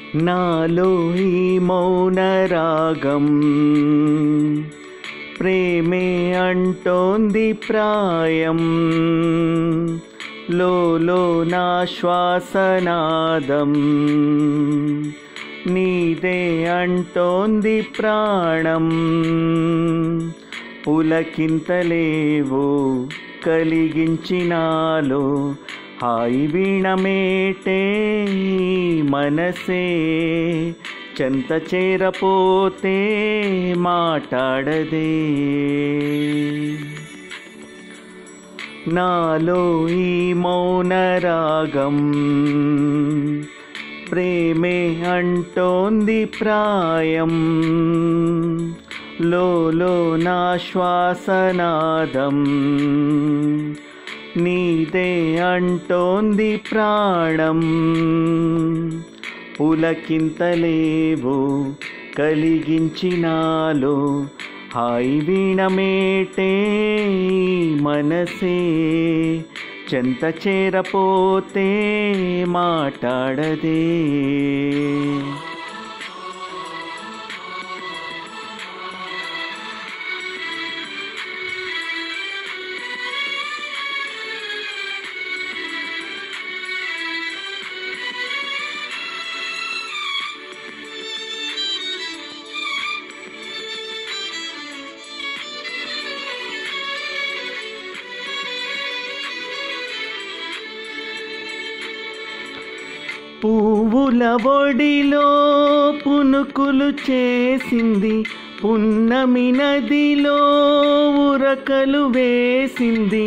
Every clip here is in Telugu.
నాలో ఈ మౌన రాగం ప్రేమే అంటోంది ప్రాయం లోలో నా శ్వాసనాదం నీదే అంటోంది ప్రాణం పులకింతలేవో కలిగించినాలో హాయి వీణమేటే ఈ మనసే చెంత చేరపోతే మాట్లాడదే నాలో ఈ మౌన రాగం ప్రేమే అంటోంది ప్రాయం లోలో నా శ్వాసనాదం నీదే అంటోంది ప్రాణం పులకింతలేవో కలిగించినాలో హాయి వీణమేటే ఈ మనసే చెంత చేరపోతే మాట్లాడదే పువ్వుల ఒడిలో పునుకులు చేసింది పున్నమి నదిలో ఉరకలు వేసింది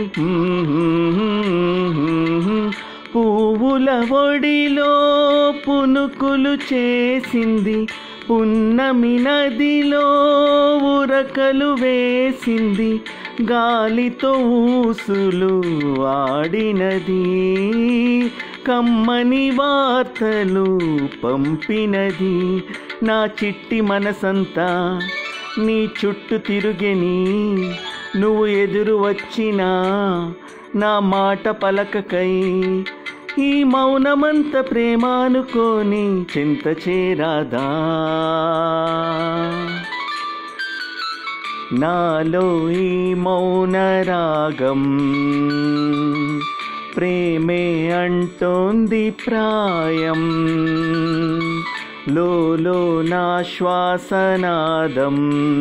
పువ్వుల ఒడిలో పునుకులు చేసింది పున్నమి నదిలో ఉరకలు వేసింది గాలితో ఊసులు ఆడినది కమ్మని వార్తలు పంపినది నా చిట్టి మనసంతా నీ చుట్టూ తిరుగెని నువ్వు ఎదురు వచ్చినా నా మాట పలకకై ఈ మౌనమంత ప్రేమ అనుకోని చింత చేరాదా నాలో ఈ మౌన రాగం ప్రేమే అంటోంది ప్రాయం లోలో నా శ్వాసనాదం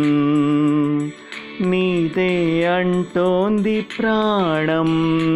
నీదే అంటోంది ప్రాణం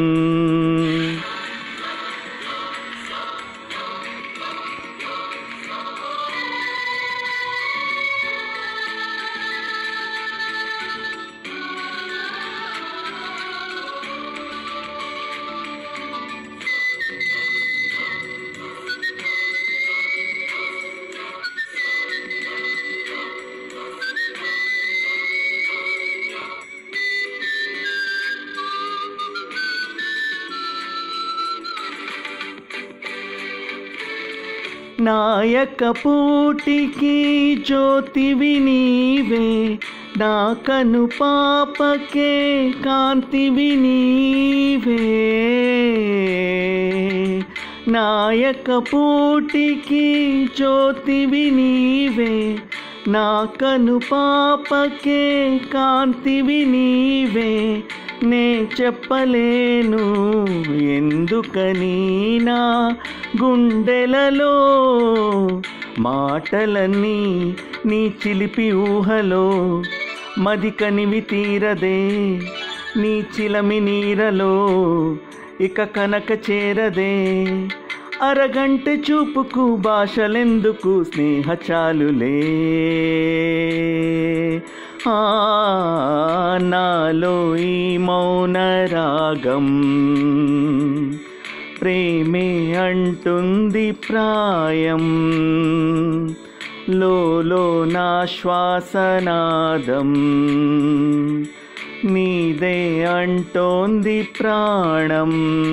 నాయక పూటికి జ్యోతివి నీవే నా కను పాపకే కాంతివి నీవే నాయక పూటికి జ్యోతివి నీవే నా కను పాపకే కాంతివి నీవే నే చెప్పలేను ఎందుకని నా గుండెలలో మాటలన్నీ నీ చిలిపి ఊహలో మది కనివి తీరదే నీ చిలమి నీరలో ఇక కనక చేరదే అరగంట చూపుకు భాషలెందుకు స్నేహ చాలులే ఆ నాలో ఈ మౌన రాగం ప్రేమే అంటుంది ప్రాయం లోలో నా శ్వాసనాదం నీదే అంటోంది ప్రాణం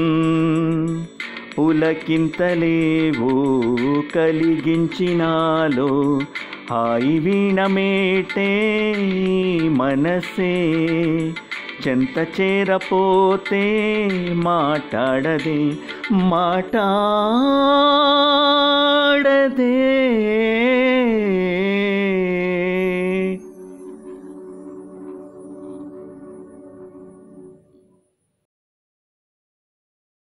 పులకింతలేవు కలిగించినాలో హాయి వీణమేటే ఈ మనసే చెంత చేరపోతే మాట్లాడదే మాటాడదే